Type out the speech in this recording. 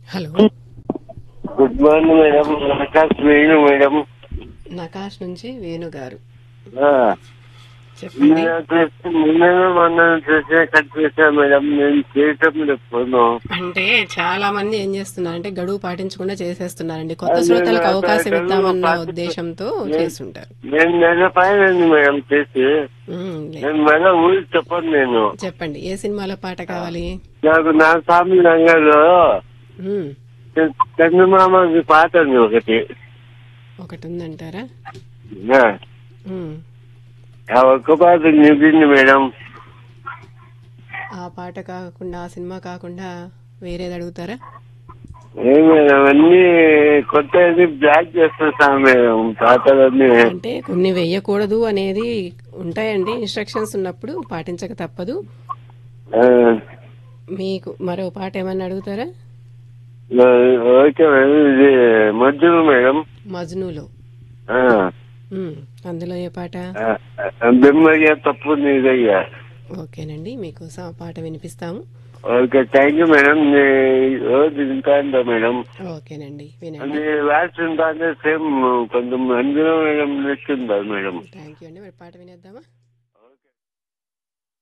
hello good morning madam Akash Venu madam నకాష్ నుంచి వేణు గారు ఆ, చెప్పండి నిన్న చేస్తే- నిన్ననే మొన్న చేసే కట్ చేశా మేడం నేను చేయటం లేదు ఫోను అంటే చాలా మంది ఏం చేస్తున్నారంటే గడువు పాటించకుండా చేసేస్తున్నారండి కొత్త శ్రోతలకు అవకాశం ఇద్దామన్న ఉద్దేశంతో చేస్తుంటారు నేను నెల పైన అయింది మేడం చేసి ఉమ్, లే- నేను మళ్ళీ ఊరికి చెప్పను నేను చెప్పండి ఏ సినిమాలో పాట కావాలి నాకు నా స్వామి రంగంలో ఉమ్, చంద్రమామకి పాట ఉంది ఒకటి ఒకటి ఉందంటారా ఆ, ఉమ్, ఆ ఒక్క పాట నింపింది మేడం ఆ పాట కాకుండా ఆ సినిమా కాకుండా వేరేది అడుగుతారా ఏం మేడం అన్ని కొత్త బ్లాక్ చేస్తాం మేడం పాటలన్నీ అంటే కొన్ని వేయకూడదు అనేది ఉంటాయండి ఇన్స్ట్రక్షన్స్ ఉన్నప్పుడు పాటించక తప్పదు ఆ, మీకు మరో పాట ఏమన్నా అడుగుతారా ఓకే మేడం ఇది మధ్యలో మేడం మజ్నులో ఆ, ఉమ్, అందులో ఏ పాట ఆ, బెమ్మయ్య తప్పు నీదయ్యా ఓకేనండి మీకోసం ఆ పాట వినిపిస్తాము ఓకే థ్యాంక్ యూ మేడం నే- రోజు వింటాందా మేడం ఓకేనండి వినండి అది వ్యాక్స్ వింటాంటే సేమ్ కొంచెం అందులో మేడం నచ్చిందా మేడం థ్యాంక్ యూ అండి మరి పాట వినేద్దామా